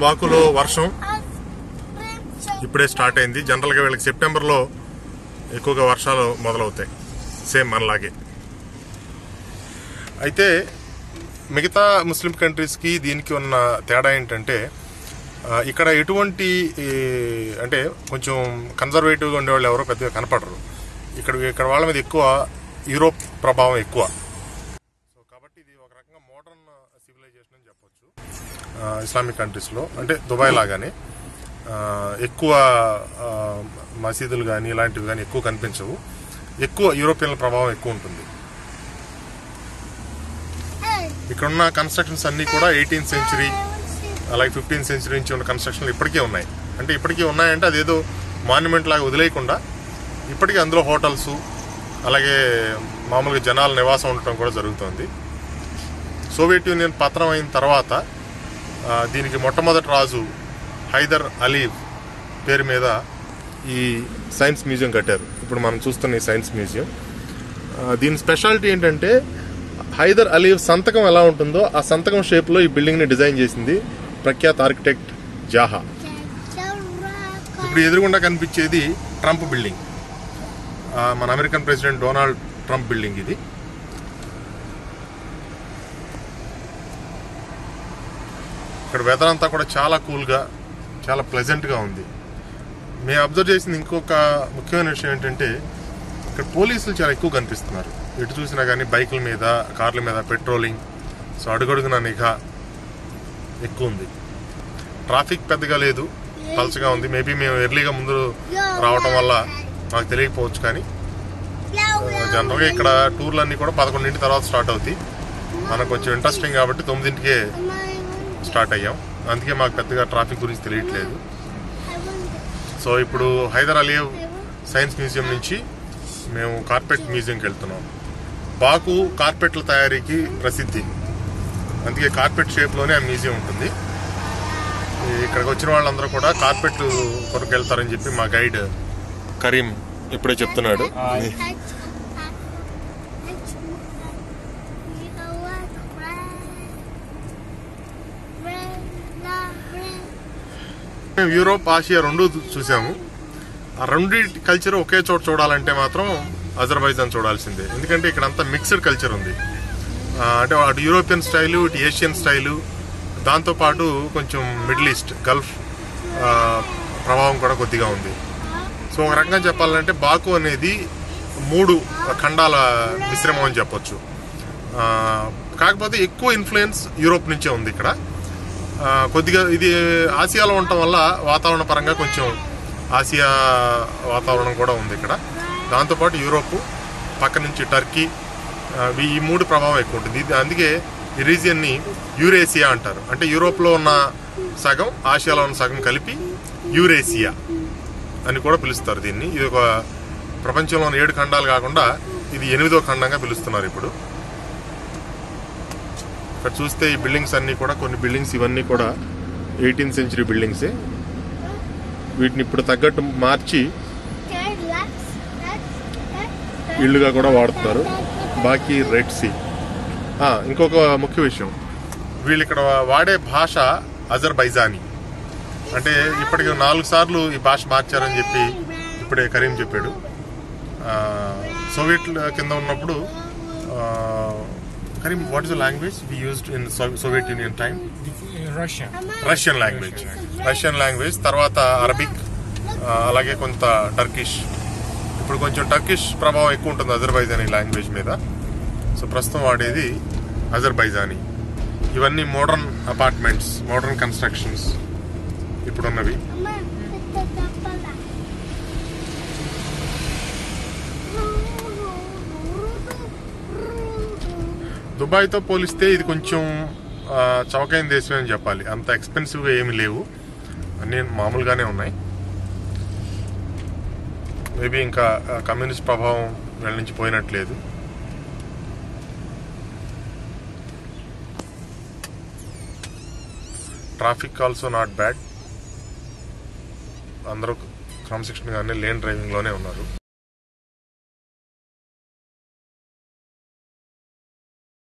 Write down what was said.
బాకులో వర్షం ఇప్పుడే స్టార్ట్ అయింది జనరల్గా వీళ్ళకి సెప్టెంబర్లో ఎక్కువగా వర్షాలు మొదలవుతాయి సేమ్ మనలాగే అయితే మిగతా ముస్లిం కంట్రీస్కి దీనికి ఉన్న తేడా ఏంటంటే ఆ, ఇక్కడ ఎటువంటి ఈ, అంటే కొంచెం కన్జర్వేటివ్గా ఉండేవాళ్ళు ఎవరో పెద్దగా కనపడరు ఇక్కడ ఇక్కడ వాళ్ళ మీద ఎక్కువ యూరోప్ ప్రభావం ఎక్కువ సో కాబట్టి ఇది ఒక రకంగా మోడర్న్ సివిలైజేషన్ అని చెప్పొచ్చు ఆ, ఇస్లామిక్ కంట్రీస్లో అంటే దుబాయ్ లాగానే ఆ, ఎక్కువ ఆ, మసీదులు కానీ ఇలాంటివి కానీ ఎక్కువ కనిపించవు ఎక్కువ యూరోపియన్ల ప్రభావం ఎక్కువ ఉంటుంది ఇక్కడ ఉన్న కన్స్ట్రక్షన్స్ అన్ని కూడా ఎయిటీన్త్ సెంచరీ అలాగే ఫిఫ్టీన్త్ సెంచరీ నుంచి ఉన్న కన్స్ట్రక్షన్లు ఇప్పటికే ఉన్నాయి అంటే ఇప్పటికీ ఉన్నాయంటే అదేదో మాన్యుమెంట్ లాగా వదిలేయకుండా ఇప్పటికీ అందులో హోటల్స్ అలాగే మామూలుగా జనాల నివాసం ఉండటం కూడా జరుగుతుంది సోవియట్ యూనియన్ పతనం అయిన తర్వాత ఆ, దీనికి మొట్టమొదటి రాజు హైదర్ అలీవ్ పేరు మీద ఈ సైన్స్ మ్యూజియం కట్టారు ఇప్పుడు మనం చూస్తున్న ఈ సైన్స్ మ్యూజియం ఆ, దీని స్పెషాలిటీ ఏంటంటే హైదర్ అలీవ్ సంతకం ఎలా ఉంటుందో ఆ సంతకం షేప్లో ఈ బిల్డింగ్ని డిజైన్ చేసింది ప్రఖ్యాత ఆర్కిటెక్ట్ జాహా ఇప్పుడు ఎదురుగుండా కనిపించేది ట్రంప్ బిల్డింగ్ ఆ, మన American president Donald Trump building ఇది ఇక్కడ వెదర్ అంతా కూడా చాలా కూల్గా చాలా ప్లెజెంట్గా ఉంది మేము అబ్జర్వ్ చేసింది ఇంకొక ముఖ్యమైన విషయం ఏంటంటే ఇక్కడ పోలీసులు చాలా ఎక్కువ కనిపిస్తున్నారు ఎటు చూసినా కానీ బైకుల మీద కార్ల మీద పెట్రోలింగ్ సో అడుగడుగున నిఘా ఎక్కువ ఉంది ట్రాఫిక్ పెద్దగా లేదు పల్చగా ఉంది మేబీ మేము ఎర్లీగా ముందు రావటం వల్ల మాకు తెలియకపోవచ్చు కానీ జనరల్గా ఇక్కడ టూర్లు అన్నీ కూడా పదకొండింటి తర్వాత స్టార్ట్ అవుతాయి మనకు కొంచెం ఇంట్రెస్టింగ్ కాబట్టి తొమ్మిదింటికే స్టార్ట్ అయ్యాం అందుకే మాకు పెద్దగా ట్రాఫిక్ గురించి తెలియట్లేదు సో ఇప్పుడు హైదర్ అలియవ్ సైన్స్ మ్యూజియం నుంచి మేము కార్పెట్ మ్యూజియంకి వెళ్తున్నాం బాకు కార్పెట్ల తయారీకి ప్రసిద్ధి అందుకే కార్పెట్ షేప్లోనే ఆ మ్యూజియం ఉంటుంది ఈ ఇక్కడికి వచ్చిన వాళ్ళందరూ కూడా కార్పెట్ కొరకు వెళ్తారని చెప్పి మా గైడ్ కరీం ఇప్పుడే చెప్తున్నాడు మేము యూరోప్ ఆసియా రెండు చూసాము ఆ రెండు కల్చర్ ఒకే చోట చూడాలంటే మాత్రం అజర్బైజాన్ చూడాల్సిందే ఎందుకంటే ఇక్కడ అంతా మిక్స్డ్ కల్చర్ ఉంది ఆ, అంటే అటు యూరోపియన్ స్టైలు ఇటు ఏషియన్ స్టైలు దాంతోపాటు కొంచెం మిడిల్ ఈస్ట్ గల్ఫ్ ఆ, ప్రభావం కూడా కొద్దిగా ఉంది సో ఒక రకంగా చెప్పాలంటే బాకు అనేది మూడు ఖండాల మిశ్రమం అని చెప్పొచ్చు ఆ, కాకపోతే ఎక్కువ ఇన్ఫ్లుయెన్స్ యూరోప్ నుంచే ఉంది ఇక్కడ ఆ, కొద్దిగా ఇది ఆసియాలో ఉండటం వల్ల వాతావరణ పరంగా కొంచెం ఆసియా వాతావరణం కూడా ఉంది ఇక్కడ దాంతోపాటు యూరోప్ పక్క నుంచి టర్కీ ఆ, ఈ మూడు ప్రభావం ఎక్కువ ఉంటుంది ఇది అందుకే ఈ రీజియన్ని యూరేసియా అంటారు అంటే యూరోప్లో ఉన్న సగం ఆసియాలో ఉన్న సగం కలిపి యూరేసియా అని కూడా పిలుస్తారు దీన్ని ఇది ఒక ప్రపంచంలోని ఏడు ఖండాలు కాకుండా ఇది ఎనిమిదో ఖండంగా పిలుస్తున్నారు ఇప్పుడు ఇక్కడ చూస్తే ఈ బిల్డింగ్స్ అన్ని కూడా కొన్ని బిల్డింగ్స్ ఇవన్నీ కూడా ఎయిటీన్త్ సెంచరీ బిల్డింగ్సే వీటిని ఇప్పుడు తగ్గట్టు మార్చి ఇళ్ళుగా కూడా వాడుతున్నారు బాకీ రెడ్ సీ ఆ, ఇంకొక ముఖ్య విషయం వీళ్ళు ఇక్కడ వాడే భాష అజర్బైజానీ అంటే ఇప్పటికి నాలుగు సార్లు ఈ భాష మార్చారని చెప్పి ఇప్పుడే కరీం చెప్పాడు ఆ, సోవియట్ కింద ఉన్నప్పుడు ఆ, Karim what is the language we used in Soviet Union time Russian. Russian language Russian language తర్వాత అరబిక్ ఆ, అలాగే కొంత టర్కిష్ ఇప్పుడు కొంచెం టర్కిష్ ప్రభావం ఎక్కువ ఉంటుంది అజర్బైజానీ లాంగ్వేజ్ మీద సో ప్రస్తుతం వాడేది అజర్బైజానీ ఇవన్నీ మోడర్న్ అపార్ట్మెంట్స్ మోడర్న్ కన్స్ట్రక్షన్స్ ఇప్పుడున్నవి దుబాయ్తో పోలిస్తే ఇది కొంచెం ఆ, చవకైన దేశం అని చెప్పాలి అంత ఎక్స్పెన్సివ్గా ఏమి లేవు అన్నీ మామూలుగానే ఉన్నాయి మేబీ ఇంకా ఆ, కమ్యూనిస్ట్ ప్రభావం వీళ్ళ నుంచి పోయినట్లేదు ట్రాఫిక్ ఆల్సో నాట్ బ్యాడ్ అందరూ క్రమశిక్షణగానే లేన్ డ్రైవింగ్లోనే ఉన్నారు